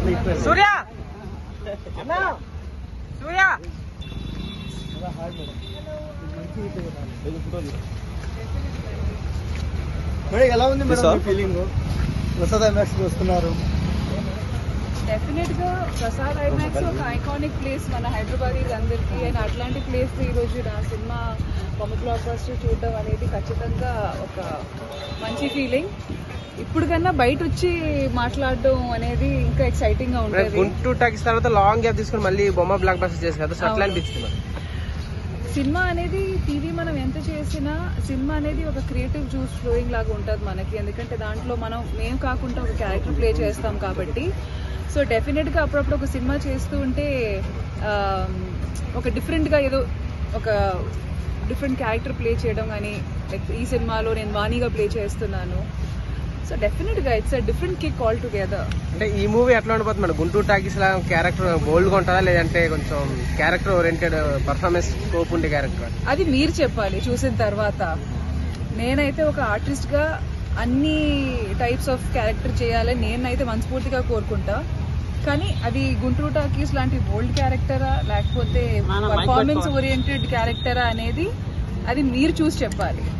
సూర్య సూర్య madam ఎలా ఉంది Yes, sir. Madam feeling Prasad MX వస్తున్నారు డెఫినెట్ గా ప్రసాద్ ఐమాక్స్ ఒక ఐకానిక్ ప్లేస్ మన హైదరాబాదీ అందరికీ అండ్ అట్లాంటి ప్లేస్ ఈ రోజు నా సినిమా బొమ్మ బ్లాక్ బస్టర్ చూడడం అనేది ఖచ్చితంగా ఒక మంచి ఫీలింగ్ ఇప్పుడు కన్నా బయట వచ్చి మాట్లాడడం అనేది ఇంకా ఎక్సైటింగ్ గా మరి ఉంటుంది గుంటూరు టాకీస్ తర్వాత లాంగ్ గ్యాప్ తీసుకుని మళ్ళీ బొమ్మ బ్లాక్ బస్టర్ చేసి కదా సో అట్లా అవును. అనిపించింది మరి. సినిమా అనేది టీవీ మనం ఎంత చేసినా సినిమా అనేది ఒక క్రియేటివ్ జ్యూస్ ఫ్లోయింగ్ లాగా ఉంటుంది మనకి ఎందుకంటే దాంట్లో మనం మేము కాకుండా ఒక క్యారెక్టర్ ప్లే చేస్తాం కాబట్టి సో డెఫినెట్గా అప్పుడప్పుడు ఒక సినిమా చేస్తూ ఉంటే ఆ, ఒక డిఫరెంట్గా ఏదో ఒక డిఫరెంట్ క్యారెక్టర్ ప్లే చేయడం కానీ లైక్ ఈ సినిమాలో నేను వాణిగా ప్లే చేస్తున్నాను సో డెఫినెట్గా it's a different kick all together అంటే ఈ మూవీ ఎట్లా ఉండిపోతుంది మన గుంటూరు టాకీస్ లా క్యారెక్టర్ బోల్డ్ గా ఉంటుందా లేదంటే కొంచెం క్యారెక్టర్ ఓరియంటెడ్ పర్ఫార్మెన్స్ స్కోప్ ఉండే క్యారెక్టర్ అది మీరు చెప్పాలి చూసిన తర్వాత నేనైతే ఒక ఆర్టిస్ట్ గా అన్ని టైప్స్ ఆఫ్ క్యారెక్టర్ చేయాలని నేనైతే మనస్ఫూర్తిగా కోరుకుంటా కానీ అది గుంటూరు టాకీస్ లాంటి బోల్డ్ క్యారెక్టరా లేకపోతే పర్ఫార్మెన్స్ ఓరియంటెడ్ క్యారెక్టరా అనేది అది మీరు చూసి చెప్పాలి